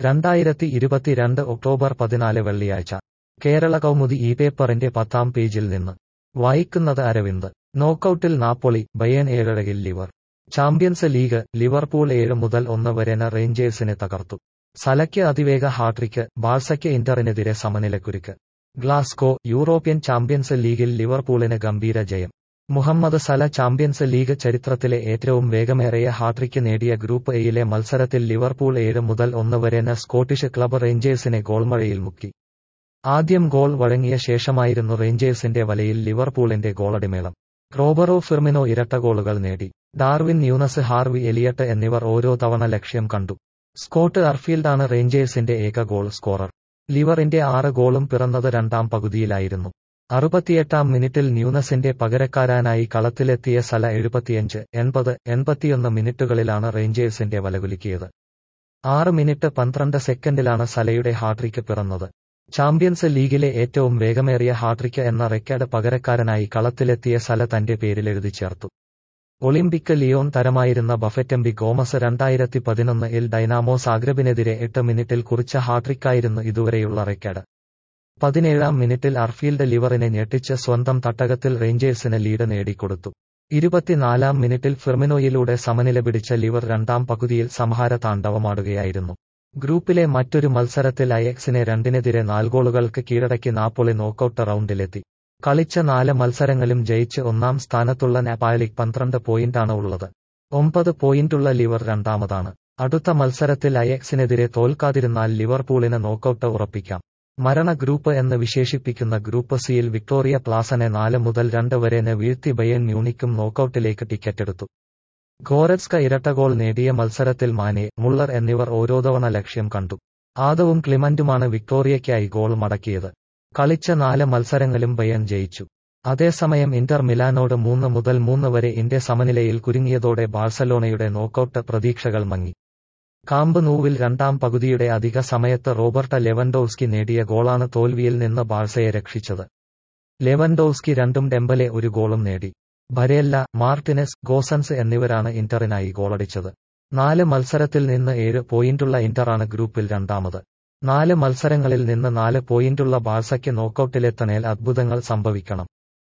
രണ്ടായിരത്തി ഇരുപത്തിരണ്ട് ഒക്ടോബർ പതിനാല് വെള്ളിയാഴ്ച കേരള കൗമുദി ഈ പേപ്പറിന്റെ പത്താം പേജിൽ നിന്ന് വായിക്കുന്നത് അരവിന്ദ് നോക്കൌട്ടിൽ നാപ്പൊളി ബയൻ ഏഴഴകിൽ ലിവർ ചാമ്പ്യൻസ് ലീഗ് ലിവർപൂൾ ഏഴ് മുതൽ ഒന്ന് വരെന റേഞ്ചേഴ്സിനെ തകർത്തു സലയ്ക്ക് അതിവേഗ ഹാട്രിക്ക് ബാഴ്സയ്ക്ക് ഇന്ററിനെതിരെ സമനിലക്കുരുക്ക് ഗ്ലാസ്കോ യൂറോപ്യൻ ചാമ്പ്യൻസ് ലീഗിൽ ലിവർപൂളിന് ഗംഭീര ജയം മുഹമ്മദ് സല ചാമ്പ്യൻസ് ലീഗ് ചരിത്രത്തിലെ ഏറ്റവും വേഗമേറിയ ഹാട്രിക്ക് നേടിയ ഗ്രൂപ്പ് എയിലെ മത്സരത്തിൽ ലിവർപൂൾ ഏഴ് മുതൽ ഒന്ന് വരെന സ്കോട്ടിഷ് ക്ലബ് റേഞ്ചേഴ്സിനെ ഗോൾമഴയിൽ മുക്കി ആദ്യം ഗോൾ വഴങ്ങിയ ശേഷമായിരുന്നു റേഞ്ചേഴ്സിന്റെ വലയിൽ ലിവർപൂളിന്റെ ഗോളടിമേളം റോബറോ ഫിർമിനോ ഇരട്ട ഗോളുകൾ നേടി ഡാർവിൻ ന്യൂനസ് ഹാർവി എലിയട്ട് എന്നിവർ ഓരോ തവണ ലക്ഷ്യം കണ്ടു സ്കോട്ട് അർഫീൽഡാണ് റേഞ്ചേഴ്സിന്റെ ഏക ഗോൾ സ്കോറർ ലിവറിന്റെ ആറ് ഗോളും പിറന്നത് രണ്ടാം പകുതിയിലായിരുന്നു അറുപത്തിയെട്ടാം മിനിറ്റിൽ ന്യൂനസിന്റെ പകരക്കാരാനായി കളത്തിലെത്തിയ സല എഴുപത്തിയഞ്ച് എൺപത് എൺപത്തിയൊന്ന് മിനിറ്റുകളിലാണ് റേഞ്ചേഴ്സിന്റെ വലകുലുക്കിയത് ആറ് മിനിറ്റ് പന്ത്രണ്ട് സെക്കൻഡിലാണ് സലയുടെ ഹാട്രിക്ക് പിറന്നത് ചാമ്പ്യൻസ് ലീഗിലെ ഏറ്റവും വേഗമേറിയ ഹാട്രിക്ക് എന്ന റെക്കോർഡ് പകരക്കാരനായി കളത്തിലെത്തിയ സല തന്റെ പേരിൽ എഴുതി ചേർത്തു ഒളിമ്പിക് ലിയോൺ തരമായിരുന്ന ബഫറ്റംബി ഗോമസ് രണ്ടായിരത്തി പതിനൊന്നിൽ ഡൈനാമോ സാഗ്രബിനെതിരെ എട്ട് മിനിറ്റിൽ കുറിച്ച ഹാട്രിക്കായിരുന്നു ഇതുവരെയുള്ള റെക്കോർഡ് പതിനേഴാം മിനിറ്റിൽ അർഫീൽഡ് ലിവറിനെ ഞെട്ടിച്ച് സ്വന്തം തട്ടകത്തിൽ റേഞ്ചേഴ്സിന് ലീഡ് നേടിക്കൊടുത്തു ഇരുപത്തിനാലാം മിനിറ്റിൽ ഫിർമിനോയിലൂടെ സമനില പിടിച്ച ലിവർ രണ്ടാം പകുതിയിൽ സംഹാര താണ്ഡവമാടുകയായിരുന്നു ഗ്രൂപ്പിലെ മറ്റൊരു മത്സരത്തിൽ അയക്സിനെ രണ്ടിനെതിരെ നാല് ഗോളുകൾക്ക് കീഴടക്കി നാപ്പൊളി നോക്കൌട്ട് റൗണ്ടിലെത്തി കളിച്ച നാല് മത്സരങ്ങളും ജയിച്ച് ഒന്നാം സ്ഥാനത്തുള്ള നേപ്പാളിക് പന്ത്രണ്ട് പോയിന്റാണ് ഉള്ളത് ഒമ്പത് പോയിന്റുള്ള ലിവർ രണ്ടാമതാണ് അടുത്ത മത്സരത്തിൽ അയക്സിനെതിരെ തോൽക്കാതിരുന്നാൽ ലിവർപൂളിന് നോക്കൌട്ട് ഉറപ്പിക്കാം മരണ ഗ്രൂപ്പ് എന്ന് വിശേഷിപ്പിക്കുന്ന ഗ്രൂപ്പ് സിയിൽ വിക്ടോറിയ പ്ലാസനെ നാല് മുതൽ രണ്ട് വരെന് വീഴ്ത്തി ബയൻ മ്യൂണിക്കും നോക്കൌട്ടിലേക്ക് ടിക്കറ്റെടുത്തു ഗോരറ്റ്സ്ക ഇരട്ട ഗോൾ നേടിയ മത്സരത്തിൽ മാനെ മുള്ളർ എന്നിവർ ഓരോ തവണ ലക്ഷ്യം കണ്ടു ആദവും ക്ലിമന്റുമാണ് വിക്ടോറിയയ്ക്കായി ഗോൾ മടക്കിയത് കളിച്ച നാല് മത്സരങ്ങളും ബയൻ ജയിച്ചു അതേസമയം ഇന്റർ മിലാനോട് മൂന്ന് മുതൽ മൂന്ന് വരെ ഇന്ത്യ സമനിലയിൽ കുരുങ്ങിയതോടെ ബാഴ്സലോണയുടെ നോക്കൌട്ട് പ്രതീക്ഷകൾ മങ്ങി കാമ്പ് നൂവിൽ രണ്ടാം പകുതിയുടെ അധിക സമയത്ത് റോബർട്ട ലെവൻഡോവ്സ്കി നേടിയ ഗോളാണ് തോൽവിയിൽ നിന്ന് ബാഴ്സയെ രക്ഷിച്ചത് ലെവൻഡോവ്സ്കി രണ്ടും ഡെമ്പലെ ഒരു ഗോളും നേടി ഭരേല്ല മാർട്ടിനെസ് ഗോസൻസ് എന്നിവരാണ് ഇന്ററിനായി ഗോളടിച്ചത് നാല് മത്സരത്തിൽ നിന്ന് ഏഴ് പോയിന്റുള്ള ഇന്ററാണ് ഗ്രൂപ്പിൽ രണ്ടാമത് നാല് മത്സരങ്ങളിൽ നിന്ന് നാല് പോയിന്റുള്ള ബാഴ്സയ്ക്ക് നോക്കൌട്ടിലെത്തണേൽ അദ്ഭുതങ്ങൾ സംഭവിക്കണം